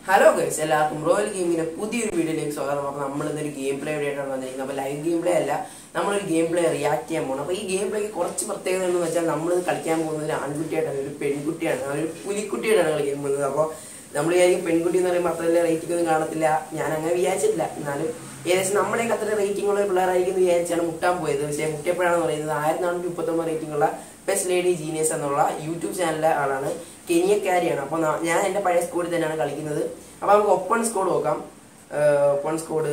Hello guys എല്ലാവർക്കും royal ഗെയിമിന്റെ പുതിയൊരു വീഡിയോയിലേക്ക് സ്വാഗതം അപ്പോൾ നമ്മൾ ഇന്നൊരു ഗെയിം പ്ലേ ആയിട്ടാണ് വന്നിരിക്കുന്നത് അപ്പോൾ ലൈവ് ഗെയിം പ്ലേ അല്ല നമ്മളൊരു ഗെയിം പ്ലേ റിയാക്ട് ചെയ്യാൻ പോകണം അപ്പോൾ ഈ ഗെയിം പ്ലേക്ക് കുറച്ച് പ്രത്യേകത എന്ന് വെച്ചാൽ നമ്മൾ കളിക്കാൻ പോകുന്നത് ഒരു ആൺകുട്ടിയായിട്ടാണ് ഒരു പെൺകുട്ടിയാണ് ഒരു പുലിക്കുട്ടിയായിട്ടാണ് കളിക്കാൻ പോകുന്നത് അപ്പോൾ നമ്മൾ വിചാരിക്കും പെൺകുട്ടി എന്ന് പറയുമ്പോൾ അത്ര വലിയ റേറ്റിംഗ് ഒന്നും കാണത്തില്ല ഞാൻ അങ്ങനെ വിചാരിച്ചിട്ടില്ല എന്നാലും ഏകദേശം നമ്മുടെയൊക്കെ അത്ര റേറ്റിംഗ് ഉള്ള പിള്ളേരായിരിക്കും എന്ന് വിചാരിച്ചാണ് മുട്ടാൻ പോയത് പക്ഷേ മുട്ടിയപ്പോഴാണ് പറയുന്നത് ആയിരത്തി നാനൂറ്റി മുപ്പത്തൊമ്പത് റേറ്റിംഗ് ഉള്ള ബെസ്റ്റ് ലേഡി ജീനിയസ് എന്നുള്ള യൂട്യൂബ് ചാനലിലെ ആളാണ് കെനിയക്കാരിയാണ് അപ്പോൾ ഞാൻ എൻ്റെ പഴയ സ്കൂളിൽ തന്നെയാണ് കളിക്കുന്നത് അപ്പോൾ നമുക്ക് ഒപ്പൺ സ്കോഡ് നോക്കാം ഒപ്പൺ സ്കോഡ്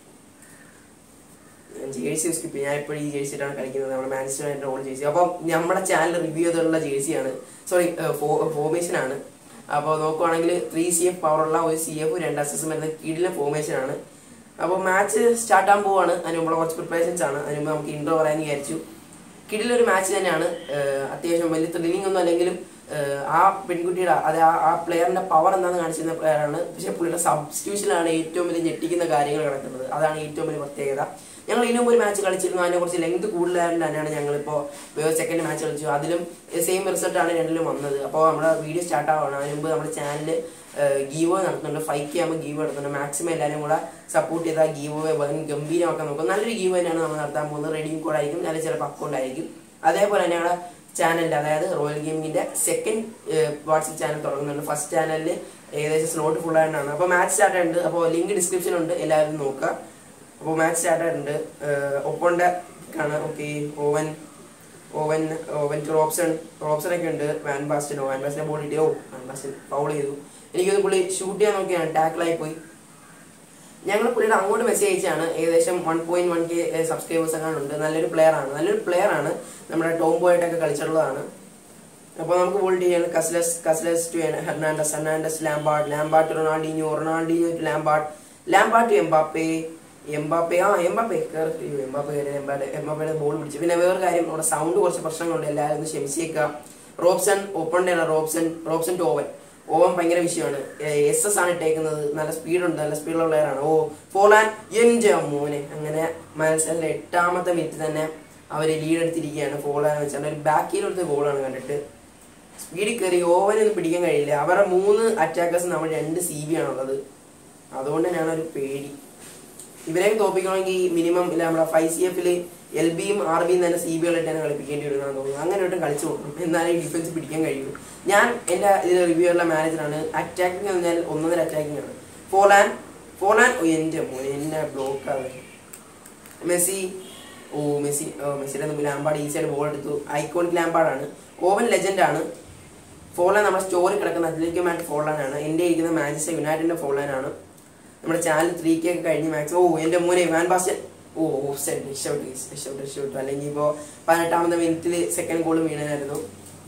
ജേഴ്സി സ്കിപ്പ് ഞാൻ ഇപ്പോൾ ഈ ജേഴ്സിയിട്ടാണ് കളിക്കുന്നത് നമ്മുടെ മാനേജർ യുണൈറ്റഡ് ഓൾ ജേഴ്സി അപ്പോൾ നമ്മുടെ ചാനൽ റിവ്യൂ ചെയ്തിട്ടുള്ള ജേഴ്സിയാണ് സോറി ഫോർമേഷൻ ആണ് അപ്പോൾ നോക്കുവാണെങ്കിൽ ത്രീ സി എഫ് പവറുള്ള ഒരു സി എഫ് രണ്ട് അസസ് വരുന്ന കീഴിലെ ഫോർമേഷൻ ആണ് അപ്പോൾ മാച്ച് സ്റ്റാർട്ട് ആകാൻ പോവാണ് അതിന് മുമ്പുള്ള കുറച്ച് പ്രിപ്പറേഷൻസ് ആണ് അതിന് മുമ്പ് നമുക്ക് ഇൻട്രോ പറയാൻ വിചാരിച്ചു കിടിലൊരു മാച്ച് തന്നെയാണ് ഏഹ് അത്യാവശ്യം വലിയ ത്രില്ലിംഗ് ഒന്നും അല്ലെങ്കിലും ഏഹ് ആ പെൺകുട്ടിയുടെ അത് ആ ആ പ്ലെയറിന്റെ പവർ എന്താണെന്ന് കാണിച്ചിരുന്ന പ്ലെയറാണ് പക്ഷേ പുള്ളിയുടെ സബ്സ്റ്റിറ്റ്യൂഷനിലാണ് ഏറ്റവും വലിയ ഞെട്ടിക്കുന്ന കാര്യങ്ങൾ കിടക്കുന്നത് അതാണ് ഏറ്റവും വലിയ പ്രത്യേകത ഞങ്ങൾ ഇതിനു മുമ്പ് ഒരു മാച്ച് കളിച്ചിരുന്നു അതിനെ കുറച്ച് ലെങ്ത് കൂടുതലായതുകൊണ്ട് തന്നെയാണ് ഞങ്ങളിപ്പോൾ സെക്കൻഡ് മാച്ച് കളിച്ചു അതിലും സെയിം റിസൾട്ട് ആണ് രണ്ടിലും വന്നത് അപ്പോൾ നമ്മുടെ വീഡിയോ സ്റ്റാർട്ട് ആവുകയാണ് അതിന് മുമ്പ് നമ്മുടെ ചാനൽ ഗീവോ നടത്തുന്നുണ്ട് ഫൈവ് കെ ആകുമ്പോൾ ഗീവോ നടത്തുന്നുണ്ട് മാക്സിമം എല്ലാവരും കൂടെ സപ്പോർട്ട് ചെയ്താൽ ഗീവോ വൻ ഗംഭീരമാക്കാൻ നോക്കും നല്ലൊരു ഗീവോ തന്നെയാണ് നമ്മൾ നടത്താൻ പോകുന്നത് റെഡിയും കോഡ് ആയിരിക്കും നല്ല ചിലപ്പോൾ അക്കൗണ്ട് ആയിരിക്കും അതേപോലെ തന്നെ ഞങ്ങളുടെ ചാനലിൻ്റെ അതായത് റോയൽ ഗെയിമിങ്ങിൻ്റെ സെക്കൻഡ് വാട്സപ്പ് ചാനൽ തുടങ്ങുന്നുണ്ട് ഫസ്റ്റ് ചാനലിൽ ഏകദേശം സ്ലോട്ട് ഫുൾ ആയിട്ടാണ് അപ്പോൾ മാച്ച് സ്റ്റാർട്ട് ആയിട്ടുണ്ട് അപ്പോൾ ലിങ്ക് ഡിസ്ക്രിപ്ഷനുണ്ട് എല്ലാവരും നോക്കുക അപ്പോൾ മാച്ച് സ്റ്റാർട്ട് ആയിട്ടുണ്ട് ഒപ്പോണ്ട ആണ് okay Owen Owen Owen Robson Robson ഒക്കെ ഉണ്ട് വാൻ ബാസ്റ്റൻ വാൻ ബാസ്റ്റിനെ ബോൾ ഇട്ടിയോ വാൻ ബാസ്റ്റൻ ഫൗൾ ചെയ്തു എനിക്കൊന്ന് പുള്ളി ഷൂട്ട് ചെയ്യാൻ നോക്കിയാണ് ടാക്കിളായി പോയി ഞങ്ങൾ പുള്ളിയുടെ അങ്ങോട്ട് മെസ്സേജ് അയച്ചാണ് ഏകദേശം one point one K subscribers ഒക്കെ ഉണ്ട് നല്ലൊരു പ്ലെയർ ആണ് നല്ലൊരു പ്ലെയർ ആണ് നമ്മുടെ ടോം പോയിട്ടൊക്കെ കളിച്ചിട്ടുള്ളതാണ് അപ്പോൾ നമുക്ക് ബോൾ ചെയ്യാണ് Casillas Casillas to Hernandez Hernandez Lampard Lampard to Ronaldinho Ronaldinho to Lampard Lampard to Mbappe Mbappe ആ എംബാപ്പേ കയറി എംബാപ്പേ കയറി എംബാപ്പേ എംബാപ്പയുടെ ബോൾ പിടിച്ചു പിന്നെ വേറെ കാര്യം അവിടെ സൗണ്ട് കുറച്ച് പ്രശ്നങ്ങളുണ്ട് എല്ലാവരും ഒന്ന് ക്ഷമിച്ചേക്കാം Robson open Robson Robson to Owen Owen ഭയങ്കര വിഷയമാണ് എസ് എസ് ആണ് ഇട്ടേക്കുന്നത് നല്ല സ്പീഡുണ്ട് നല്ല സ്പീഡുള്ള പ്ലെയറാണ് ഓ ഫോലാൻ എൻജ മോനെ അങ്ങനെ മത്സരത്തിലെ എട്ടാമത്തെ മിനിറ്റ് തന്നെ അവർ ലീഡ് എടുത്തിരിക്കുകയാണ് ഫോലാൻ വെച്ചാൽ ഒരു ബാക്കിലെടുത്ത ഗോളാണ് കണ്ടിട്ട് സ്പീഡിൽ കയറി ഓവനൊന്നും പിടിക്കാൻ കഴിയില്ല അവരുടെ മൂന്ന് അറ്റാക്കേഴ്സ് നമ്മൾ രണ്ട് സി ബി ആണുള്ളത് അതുകൊണ്ട് തന്നെയാണ് ഒരു പേടി ഇവരെയൊക്കെ തോപ്പിക്കണമെങ്കിൽ മിനിമം ഇല്ല നമ്മുടെ ഫൈവ് സി എഫിൽ എൽ ബിയും ആർ ബിയും തന്നെ സി ബികളായിട്ടാണ് കളിപ്പിക്കേണ്ടി വരുന്നതെന്ന് തോന്നുന്നു അങ്ങനെ ഒട്ടും കളിച്ചു കൊടുക്കും എന്നാലേ ഡിഫൻസ് പിടിക്കാൻ കഴിയൂ ഞാൻ എൻ്റെ ഇത് റിവ്യൂ ഉള്ള മാനേജറാണ് അറ്റാക്കിംഗ് എന്ന് പറഞ്ഞാൽ ഒന്നൊന്നര അറ്റാക്കിംഗ് ആണ് ഫോലാൻ ഫോലാൻ ഓ എൻ്റെ മോനെ എന്നെ ബ്ലോക്ക് ആവേ മെസ്സി ഓ മെസ്സി ഓ മെസ്സിയുടെ മുമ്പിൽ ലാമ്പാട് ഈസിയായിട്ട് ബോൾ എടുത്തു ഐക്കോണിക് ലാമ്പാടാണ് ഓവൻ ലെജൻഡ് ആണ് ഫോളാൻ നമ്മുടെ സ്റ്റോറി കിടക്കുന്ന അത്ലറ്റിക്കോ മാച്ച് ഫോളാനാണ് എൻ്റെ ഇരിക്കുന്ന മാഞ്ചസ്റ്റർ യുണൈറ്റഡിന്റെ ഫോളാനാണ് നമ്മുടെ ചാനൽ ത്രീ കെ ഒക്കെ കഴിഞ്ഞ് മാക്സ് ഓ എൻ്റെ മോനെ വാൻ ബാസ്റ്റൻ ഓ ഓ സെറ്റ് രക്ഷപ്പെട്ടു guys. രക്ഷപ്പെട്ടു രക്ഷപ്പെട്ടു അല്ലെങ്കിൽ ഇപ്പോൾ പതിനെട്ടാമത്തെ മിനിറ്റിൽ സെക്കൻഡ് ഗോൾ വീണായിരുന്നു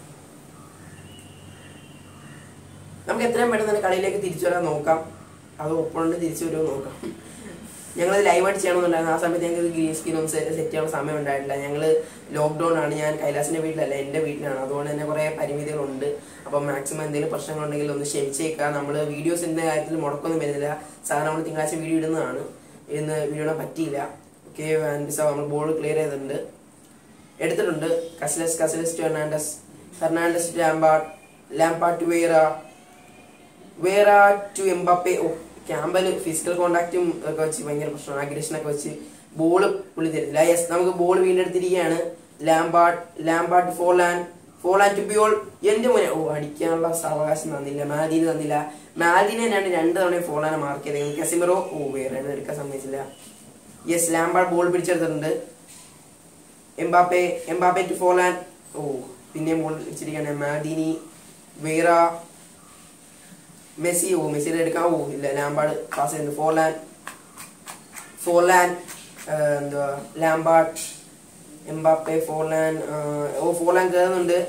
നമുക്ക് എത്രയും പെട്ടെന്ന് തന്നെ കളിയിലേക്ക് തിരിച്ചു വരാൻ നോക്കാം അത് ഒപ്പമുണ്ട് തിരിച്ചു വരുമോ നോക്കാം ഞങ്ങൾ ലൈവായിട്ട് ചെയ്യണമെന്നുണ്ടായിരുന്നു ആ സമയത്ത് ഞങ്ങൾക്ക് ഗ്രീൻ സ്ക്രീൻ ഒന്നും സെറ്റ് ചെയ്യാനുള്ള സമയം ഉണ്ടായിട്ടില്ല ഞങ്ങൾ ലോക്ക്ഡൗൺ ആണ് ഞാൻ കൈലാസിന്റെ വീട്ടിലല്ല എൻ്റെ വീട്ടിലാണ് അതുകൊണ്ട് തന്നെ കുറേ പരിമിതികളുണ്ട് അപ്പം മാക്സിമം എന്തെങ്കിലും പ്രശ്നങ്ങളുണ്ടെങ്കിൽ ഒന്ന് ക്ഷമിച്ചേക്കാം നമ്മൾ വീഡിയോസിന്റെ കാര്യത്തിൽ മുടക്കൊന്നും വരുന്നില്ല സാധാരണ നമ്മൾ തിങ്കളാഴ്ച വീഡിയോ ഇടുന്നതാണ് ഇന്ന് വീഡിയോ ഇടാൻ പറ്റിയില്ല ഓക്കെ ആൻഡ് നമ്മൾ ബോൾ ക്ലിയർ ചെയ്തിട്ടുണ്ട് എടുത്തിട്ടുണ്ട് Casillas Casillas to Hernandez Hernandez to Lampard Lampard to Vieira Vieira to Mbappe ഓ ക്യാമ്പൽ ഫിസിക്കൽ കോണ്ടാക്റ്റും ഒക്കെ വെച്ച് ഭയങ്കര പ്രശ്നമാണ് അഗ്രഷനൊക്കെ വെച്ച് ബോൾ പുള്ളി തരുന്നില്ല യെസ് നമുക്ക് ബോൾ വീണ്ടെടുത്തിരിക്കുകയാണ് Lampard Lampard Forlan Forlan to ബിയോൾ എന്റെ മോനെ ഓ അടിക്കാനുള്ള അവകാശം തന്നില്ല മാദിന് തന്നില്ല മാദിനെ തന്നെയാണ് രണ്ട് തവണ ഫോലാനെ മാർക്ക് ചെയ്തത് കസിമറോ ഓ വേറെ എടുക്കാൻ സമ്മതിച്ചില്ല യെസ് ലാംബാർഡ് ബോൾ പിടിച്ചെടുത്തിട്ടുണ്ട് എംബാപ്പെ എംബാപ്പെ ടു ഫോലാൻ ഓ പിന്നെയും ബോൾ പിടിച്ചിരിക്കുകയാണ് മാദിനി വേറ മെസ്സി ഓ മെസ്സിയുടെ എടുക്കാൻ ഓ ഇല്ല ലാംബാർഡ് പാസ് ചെയ്യുന്നു ഫോർലാൻ ഫോർലാൻ എന്തുവാ ലാംബാർഡ് എംബാപ്പെ ഫോർലാൻ ഓ ഫോർലാൻ കയറുന്നുണ്ട്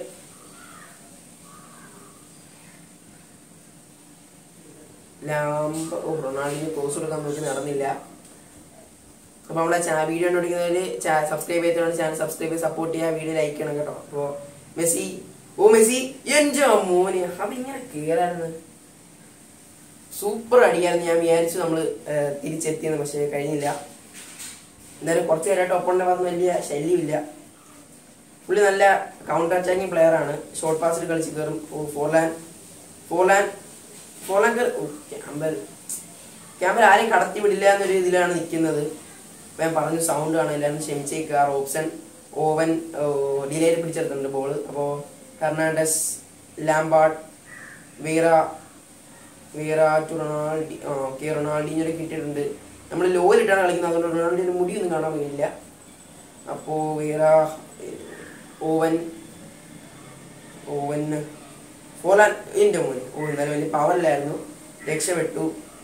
ലാംബ ഓ റൊണാൾഡിന് ക്രോസ് കൊടുക്കാൻ നോക്കി നടന്നില്ല അപ്പൊ നമ്മളെ വീഡിയോ കണ്ടുപിടിക്കുന്നവര് സബ്സ്ക്രൈബ് ചെയ്തോണ്ട് ചാനൽ സബ്സ്ക്രൈബ് ചെയ്ത് സപ്പോർട്ട് ചെയ്യുക വീഡിയോ ലൈക്ക് ചെയ്യണം കേട്ടോ അപ്പോ മെസ്സി ഓ മെസ്സി എന്റെ മോനെ അതിങ്ങനെ കേറായിരുന്നു സൂപ്പർ അടിയായിരുന്നു ഞാൻ വിചാരിച്ചു നമ്മൾ തിരിച്ചെത്തിയെന്ന് പക്ഷേ കഴിഞ്ഞില്ല എന്തായാലും കുറച്ച് നേരമായിട്ട് ഒപ്പണ്ട വന്ന് വലിയ ശല്യമില്ല പുള്ളി നല്ല കൗണ്ടർ അറ്റാക്കിംഗ് പ്ലെയർ ആണ് ഷോർട്ട് പാസിൽ കളിച്ച് കയറും Forlan Forlan Forlan Campbell Campbell ആരെയും കടത്തി വിടില്ല എന്നൊരു ഇതിലാണ് നിൽക്കുന്നത് അപ്പൊ ഞാൻ പറഞ്ഞു സൗണ്ട് ആണ് എല്ലാവരും ക്ഷമിച്ചേക്കുക റോബ്സൺ ഓവൻ ഡിലേറ്റ് പിടിച്ചെടുത്തിട്ടുണ്ട് ബോൾ അപ്പോൾ Hernandez Lampard Vieira Vieira to റൊണാൾഡി ഓക്കെ റൊണാൾഡിനൊക്കെ കിട്ടിയിട്ടുണ്ട് നമ്മൾ ലോയിലിട്ടാണ് കളിക്കുന്നത് അതുകൊണ്ട് റൊണാൾഡിൻ്റെ മുടിയൊന്നും കാണാൻ കഴിയില്ല അപ്പോൾ വീറ ഓവൻ ഓവൻ ഫോലാൻ എൻ്റെ മോനെ ഓ എന്നാലും വലിയ പവറില്ലായിരുന്നു രക്ഷപ്പെട്ടു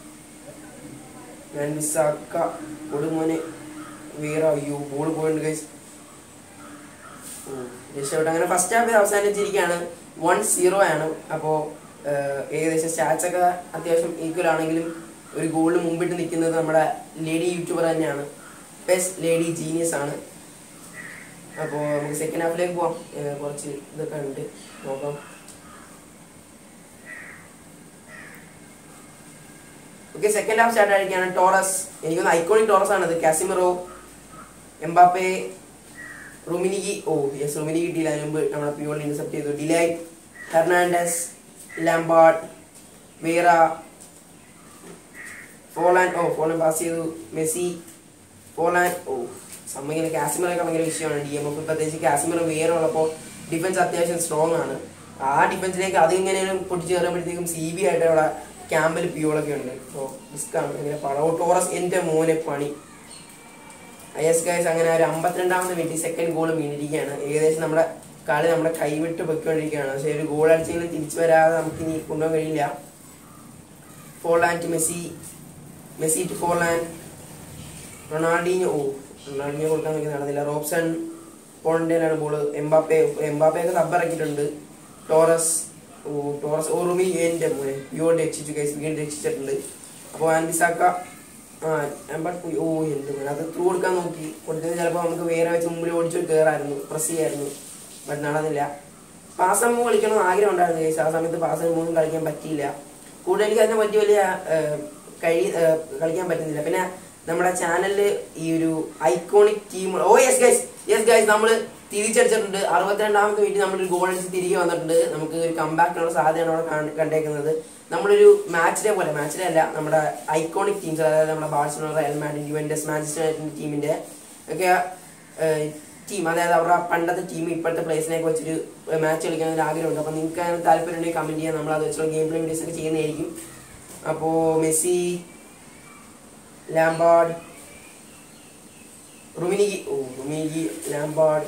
ഞാൻ മിസ്സാക്ക കൊടുമോനെ വേറെ അയ്യോ ബോൾ പോയിട്ടുണ്ട് ഗൈസ് രക്ഷപ്പെട്ടു അങ്ങനെ ഫസ്റ്റ് ഹാഫ് അവസാനിച്ചിരിക്കുകയാണ് വൺ സീറോ ആണ് അപ്പോൾ ഏകദേശം സ്റ്റാറ്റ്സ് ഒക്കെ അത്യാവശ്യം ഈക്വൽ ആണെങ്കിലും ഒരു ഗോളിന് മുമ്പിട്ട് നിൽക്കുന്നത് നമ്മുടെ ലേഡി യൂട്യൂബർ തന്നെയാണ് ബെസ്റ്റ് ലേഡി ജീനിയസ് ആണ് അപ്പോൾ നമുക്ക് സെക്കൻഡ് ഹാഫിലേക്ക് പോവാം ഏഹ് കുറച്ച് ഇതൊക്കെ ഉണ്ട് നോക്കാം ഓക്കെ സെക്കൻഡ് ഹാഫ് സ്റ്റാർട്ട് ആയിരിക്കുകയാണ് ടോറസ് എനിക്കൊന്ന് ഐക്കോണിക് ടോറസ് ആണത് കാസിമിറോ എംബാപ്പെ റുമിനിഗി ഓ യെസ് റുമിനി കിട്ടിയില്ല അതിന് മുമ്പ് നമ്മളെ പ്യൂൾ ഇന്റർസെപ്റ്റ് ചെയ്തു ഡിലൈ ഹെർണാണ്ടസ് ലാംബാർഡ് വേറ ഫോലാൻ ഓ ഫോലാൻ പാസ് ചെയ്തു മെസ്സി ഫോലാൻ ഓ സമ്മതിക്കുന്ന കാസിമറൊക്കെ ഭയങ്കര വിഷയമാണ് ഡി എം എഫ് പ്രത്യേകിച്ച് കാസിമർ വേറെ ഉള്ളപ്പോൾ ഡിഫൻസ് അത്യാവശ്യം സ്ട്രോങ് ആണ് ആ ഡിഫൻസിലേക്ക് അത് ഇങ്ങനെയും പൊട്ടിച്ച് കയറുമ്പോഴത്തേക്കും സി ബി ആയിട്ട് അവിടെ ക്യാമ്പിൽ പ്യൂളൊക്കെ ഉണ്ട് അപ്പോൾ റിസ്ക്കാണ് ഇങ്ങനെ പടവോ ടോറസ് എൻ്റെ മോനെ പണി ഐ എസ് ഗൈസ് അങ്ങനെ ഒരു അമ്പത്തിരണ്ടാമത് മിനിറ്റ് സെക്കൻഡ് ഗോൾ വീണിരിക്കുകയാണ് ഏകദേശം നമ്മുടെ കളി നമ്മുടെ കൈവിട്ട് പൊയ്ക്കൊണ്ടിരിക്കുകയാണ് പക്ഷേ ഒരു ഗോൾ അടിച്ചെങ്കിലും തിരിച്ചു വരാതെ നമുക്ക് ഇനി കൊണ്ടുപോകാൻ കഴിയില്ല Forlan to Messi Messi to Forlan Ronaldinho ഓ റൊണാൾഡീഞ്ഞോ കൊടുക്കാൻ നോക്കി നടന്നില്ല റോബ്സൺ പോളണ്ടിലാണ് ബോൾ എംബാപ്പെ എംബാപ്പയൊക്കെ സബ് ഇറക്കിയിട്ടുണ്ട് ടോറസ് ഓ ടോറസ് ഓ റുമി എൻ്റെ മോനെ പ്യൂർ രക്ഷിച്ചു ഗൈസ് വീണ്ടും രക്ഷിച്ചിട്ടുണ്ട് അപ്പോൾ ആൻബിസാക്ക ആ എംബാട്ട് പോയി ഓ എന്ത് മോനെ അത് ത്രൂ കൊടുക്കാൻ നോക്കി കൊടുത്തത് ചിലപ്പോൾ നമുക്ക് വേറെ വെച്ച് മുമ്പിൽ ഓടിച്ചു കയറായിരുന്നു പ്രസ് ചെയ്യായിരുന്നു ബട്ട് നടന്നില്ല പാസ് നമുക്ക് കളിക്കണം എന്ന് ആഗ്രഹം ഉണ്ടായിരുന്നു ഗൈസ് ആ സമയത്ത് പാസ് മൂന്നും കളിക്കാൻ പറ്റിയില്ല കൂടുതൽ എനിക്ക് അതിനെ പറ്റി വലിയ ഏഹ്, കഴി ഏഹ്, കളിക്കാൻ പറ്റുന്നില്ല പിന്നെ നമ്മുടെ ചാനലിൽ ഈ ഒരു ഐക്കോണിക് ടീം ഓ യെസ് ഗൈസ് യെസ് ഗൈസ് നമ്മൾ തിരിച്ചടിച്ചിട്ടുണ്ട് അറുപത്തിരണ്ടാമത്തെ മിനിറ്റ് നമ്മളൊരു ഗോൾ അടിച്ച് തിരികെ വന്നിട്ടുണ്ട് നമുക്ക് ഒരു കമ്പാക്റ്റിനുള്ള സാധ്യതയാണ് അവിടെ കാണ്- കണ്ടേക്കുന്നത് നമ്മളൊരു മാച്ചിലെ പോലെ മാച്ചിലെ അല്ല നമ്മുടെ ഐക്കോണിക് ടീംസ് അതായത് നമ്മുടെ Barcelona Real Madrid Juventus Manchester United ടീമിന്റെ ഒക്കെ ടീം അതായത് അവരുടെ പണ്ടത്തെ ടീം ഇപ്പോഴത്തെ പ്ലേസിനെയൊക്കെ വെച്ചൊരു മാച്ച് കളിക്കാൻ ഒരു ആഗ്രഹമുണ്ട് അപ്പോൾ നിങ്ങൾക്ക് അതിന് താല്പര്യം ഉണ്ടെങ്കിൽ കമന്റ് ചെയ്യാം നമ്മൾ അത് വെച്ചുള്ള ഗെയിം പ്ലേ വീഡിയോസ് ഒക്കെ ചെയ്യുന്നതായിരിക്കും അപ്പോൾ മെസ്സി ലാംബാർഡ് റുമിനിഗി ഓ റുമിനിഗി ലാംബാർഡ്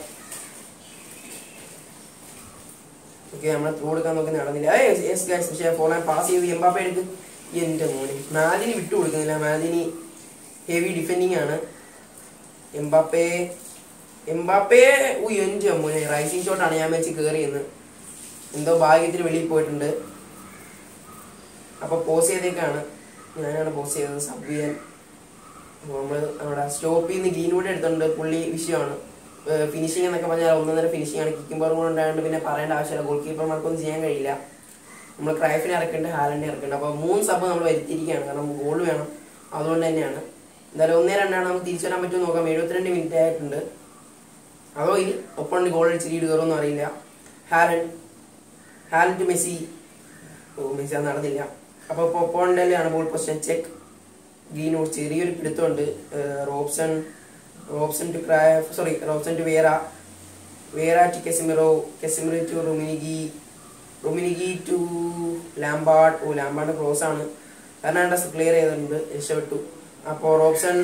ഓക്കെ നമ്മളെ ത്രൂ കൊടുക്കാൻ നോക്കി നടന്നില്ല യെസ് ഗൈസ് പക്ഷേ ഫോണെ പാസ് ചെയ്ത് എംബാപ്പ എടുക്ക് എൻ്റെ മോനെ മാദിനി വിട്ടു കൊടുക്കുന്നില്ല മാദിനി ഹെവി ഡിഫെൻഡിങ് ആണ് എംബാപ്പെ എംബാപ്പെ ഓ എൻ്റെ മോനെ റൈസിങ് ഷോട്ടാണ് ഞാൻ വെച്ച് കയറിയെന്ന് എന്തോ ഭാഗ്യത്തിന് വെളിയിൽ പോയിട്ടുണ്ട് അപ്പോൾ പോസ് ചെയ്തേക്കാണ് ഞാനാണ് പോസ് ചെയ്തത് സബ് ചെയ്യാൻ അപ്പോൾ നമ്മൾ അവിടെ സ്റ്റോപ്പ് ചെയ്യുന്ന ഗ്രീൻവുഡ് എടുത്തിട്ടുണ്ട് പുള്ളി വിഷയമാണ് ഫിനിഷിംഗ് എന്നൊക്കെ പറഞ്ഞാൽ ഒന്നൊന്നര ഫിനിഷിംഗ് ആണ് കിക്കിംഗ് പവർ കൂടെ ഉണ്ടായതുകൊണ്ട് പിന്നെ പറയേണ്ട ആവശ്യമില്ല ഗോൾ കീപ്പർമാർക്കൊന്നും ചെയ്യാൻ കഴിയില്ല നമ്മൾ ക്രൈഫിനെ ഇറക്കുന്നുണ്ട് ഹാലൻഡിനെ ഇറക്കുന്നുണ്ട് അപ്പോൾ മൂന്ന് സബ് നമ്മൾ വരുത്തിയിരിക്കുകയാണ് കാരണം ഗോൾ വേണം അതുകൊണ്ട് തന്നെയാണ് എന്തായാലും ഒന്നേ രണ്ടാണ് നമുക്ക് തിരിച്ചു വരാൻ പറ്റുമോ നോക്കാം എഴുപത്തിരണ്ട് മിനിറ്റ് ആയിട്ടുണ്ട് അതോ ഇനി ഒപ്പം ഗോൾ അടിച്ച് ലീഡ് കയറുമെന്ന് അറിയില്ല ഹാലൻ ഹാലൻ ടു മെസ്സി ഓ മെസ്സി അത് നടന്നില്ല അപ്പോൾ ഒപ്പോണ്ടല്ലാണ് ബോൾ പൊസിഷൻ ചെക്ക് ഗ്രീൻവുഡ് ചെറിയൊരു പിടുത്തമുണ്ട് ഏഹ് റോബ്സൺ റോബ്സൺ ടു ക്രാഫ് sorry Robson to Vieira Vieira to Casemiro Casemiro to Rummenigge Rummenigge to Lampard ഓ ലാംബാർഡ് ക്ലോസ് ആണ് ഫെർണാണ്ടസ് ക്ലിയർ ചെയ്തിട്ടുണ്ട് രക്ഷപ്പെട്ടു അപ്പോൾ റോബ്സൺ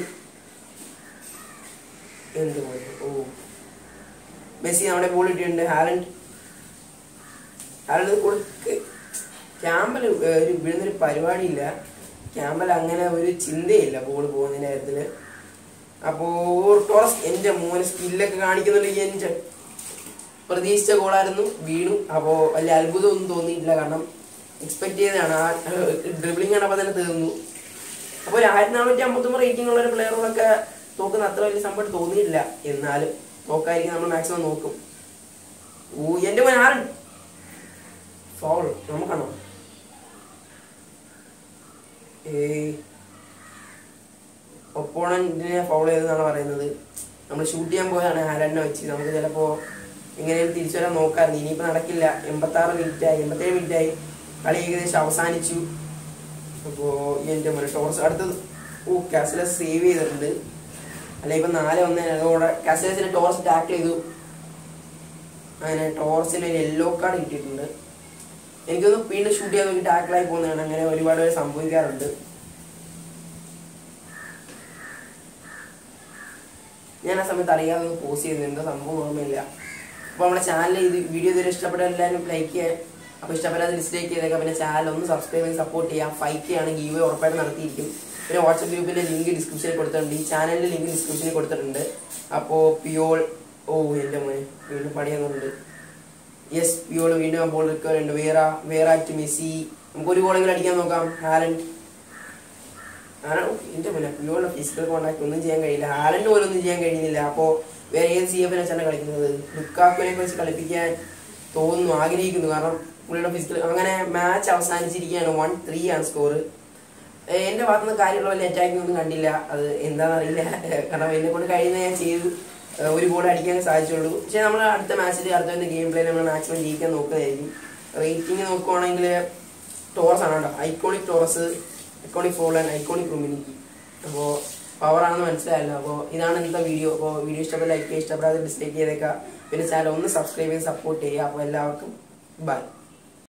എന്ത് പോലെ ഓ മെസ്സി നമ്മുടെ ബോൾ ഇട്ടിട്ടുണ്ട് ഹാലൻഡ് ഹാലൻഡ് കൊടുക്ക് ക്യാമ്പൽ ഒരു വീഴുന്നൊരു പരിപാടിയില്ല ക്യാമ്പൽ അങ്ങനെ ഒരു ചിന്തയില്ല ബോൾ പോകുന്നതിൻ്റെ കാര്യത്തിൽ അപ്പോൾ ടോറസ് എൻ്റെ മോനെ സ്കില്ലൊക്കെ കാണിക്കുന്നുണ്ട് എൻ്റെ പ്രതീക്ഷിച്ച ഗോളായിരുന്നു വീണു അപ്പോൾ വലിയ അത്ഭുതമൊന്നും തോന്നിയിട്ടില്ല കാരണം എക്സ്പെക്ട് ചെയ്തതാണ് ആ ഡ്രിബിളിംഗ് കണ്ടപ്പോൾ തന്നെ തീർന്നു അപ്പോൾ ഒരു ആയിരത്തി നാനൂറ്റി അമ്പത്തൊമ്പത് റേറ്റിംഗ് ഉള്ള ഒരു പ്ലെയറുകളൊക്കെ തോക്കുന്ന അത്ര വലിയ സംഭവം തോന്നിയിട്ടില്ല എന്നാലും തോക്കായിരിക്കും നമ്മൾ മാക്സിമം നോക്കും ഓ എൻ്റെ മോൻ ആരും ഫൗൾ നമുക്കാണോ ഏയ് ഒപ്പോണന്റിനെ ഫൗൾ ചെയ്തെന്നാണ് പറയുന്നത് നമ്മൾ ഷൂട്ട് ചെയ്യാൻ പോയതാണ് ഹാലൻഡിനെ വെച്ച് നമുക്ക് ചിലപ്പോൾ എങ്ങനെയും തിരിച്ചു വരാൻ നോക്കാമായിരുന്നു ഇനിയിപ്പോൾ നടക്കില്ല എൺപത്താറ് മിനിറ്റായി എൺപത്തേഴ് മിനിറ്റായി കളി ഏകദേശം അവസാനിച്ചു അപ്പോൾ എൻ്റെ മുന്നിൽ ടോർച്ച് അടുത്തത് ഓ കാസിലസ് സേവ് ചെയ്തിട്ടുണ്ട് അല്ല ഇപ്പം നാല് ഒന്ന് അതോടെ കാസിലസിന് ടോർച്ച് ടാക്കിൾ ചെയ്തു അങ്ങനെ ടോർച്ചിന് ഒരു യെല്ലോ കാർഡ് കിട്ടിയിട്ടുണ്ട് എനിക്കൊന്ന് വീണ്ടും ഷൂട്ട് ചെയ്യാൻ നോക്കി ടാക്കിളായി പോകുന്നതാണ് അങ്ങനെ ഒരുപാട് പേര് സംഭവിക്കാറുണ്ട് ഞാൻ ആ സമയത്ത് അറിയാതെ ഒന്ന് പോസ്റ്റ് ചെയ്തു എന്താ സംഭവം ഓർമ്മയില്ല അപ്പോൾ നമ്മുടെ ചാനൽ ഇത് വീഡിയോ ഇതുവരെ ഇഷ്ടപ്പെട്ട എല്ലാവരും ലൈക്ക് ചെയ്യാൻ അപ്പോൾ ഇഷ്ടപ്പെടാതെ ഡിസ്ലൈക്ക് ചെയ്തേക്കാം പിന്നെ ചാനൽ ഒന്ന് സബ്സ്ക്രൈബ് ചെയ്ത് സപ്പോർട്ട് ചെയ്യാം ഫൈവ് കെ ആണ് ഗീവ് ഉറപ്പായിട്ട് നടത്തിയിരിക്കും പിന്നെ വാട്സപ്പ് ഗ്രൂപ്പിൻ്റെ ലിങ്ക് ഡിസ്ക്രിപ്ഷനിൽ കൊടുത്തിട്ടുണ്ട് ഈ ചാനലിൻ്റെ ലിങ്ക് ഡിസ്ക്രിപ്ഷനിൽ കൊടുത്തിട്ടുണ്ട് അപ്പോൾ പിയോൾ ഓ എൻ്റെ മോനെ വീണ്ടും പണിയുന്നുണ്ട് യെസ് പിയോൾ വീണ്ടും ആ ബോൾ റിക്കവർ ഉണ്ട് വേറ വേറാറ്റ് മെസ്സി നമുക്ക് ഒരു ഗോളെങ്കിലും അടിക്കാൻ നോക്കാം ഹാലൻഡ് ആരാണ് എന്റെ പിന്നെ പിയോളുടെ ഫിസിക്കൽ കോണ്ടാക്ട് ഒന്നും ചെയ്യാൻ കഴിയില്ല ഹാലൻഡ് പോലും ഒന്നും ചെയ്യാൻ കഴിയുന്നില്ല അപ്പോൾ വേറെ ഏത് സി എഫിനെ വെച്ചാണ് കളിക്കുന്നത് ലുക്കാക്കുനെ വെച്ച് കളിപ്പിക്കാൻ തോന്നുന്നു ആഗ്രഹിക്കുന്നു കാരണം പുള്ളിയുടെ ഫിസിക്കൽ അങ്ങനെ മാച്ച് അവസാനിച്ചിരിക്കുകയാണ് വൺ ത്രീ ആണ് സ്കോർ എന്റെ ഭാഗത്തുനിന്ന് കാര്യമുള്ള വലിയ അറ്റാക്കിംഗ് ഒന്നും കണ്ടില്ല അത് എന്താണെന്ന് അറിയില്ല കാരണം എന്നെ കൊണ്ട് കഴിയുന്ന ഞാൻ ചെയ്തു ഏഹ് ഒരു ഗോൾ അടിക്കാൻ സാധിച്ചുള്ളൂ പക്ഷെ നമ്മൾ അടുത്ത മാച്ചിൽ അടുത്ത ഗെയിം പ്ലേ നമ്മൾ മാക്സിമം ജയിക്കാൻ നോക്കുന്നതായിരിക്കും റേറ്റിംഗ് നോക്കുവാണെങ്കിൽ ടോറസ് ആണ് കേട്ടോ iconic Torres iconic Forlan iconic റുമിനിക്ക് അപ്പോൾ പവറാണെന്ന് മനസ്സിലായല്ലോ അപ്പോൾ ഇതാണ് ഇന്നത്തെ വീഡിയോ അപ്പോൾ വീഡിയോ ഇഷ്ടപ്പെട്ട ലൈക്ക് ചെയ്യുക ഇഷ്ടപ്പെടാതെ ഡിസ്ലൈക്ക് ചെയ്തേക്കാം പിന്നെ ചാനൽ ഒന്ന് സബ്സ്ക്രൈബ് ചെയ്ത് സപ്പോർട്ട് ചെയ്യുക അപ്പോൾ എല്ലാവർക്കും ബൈ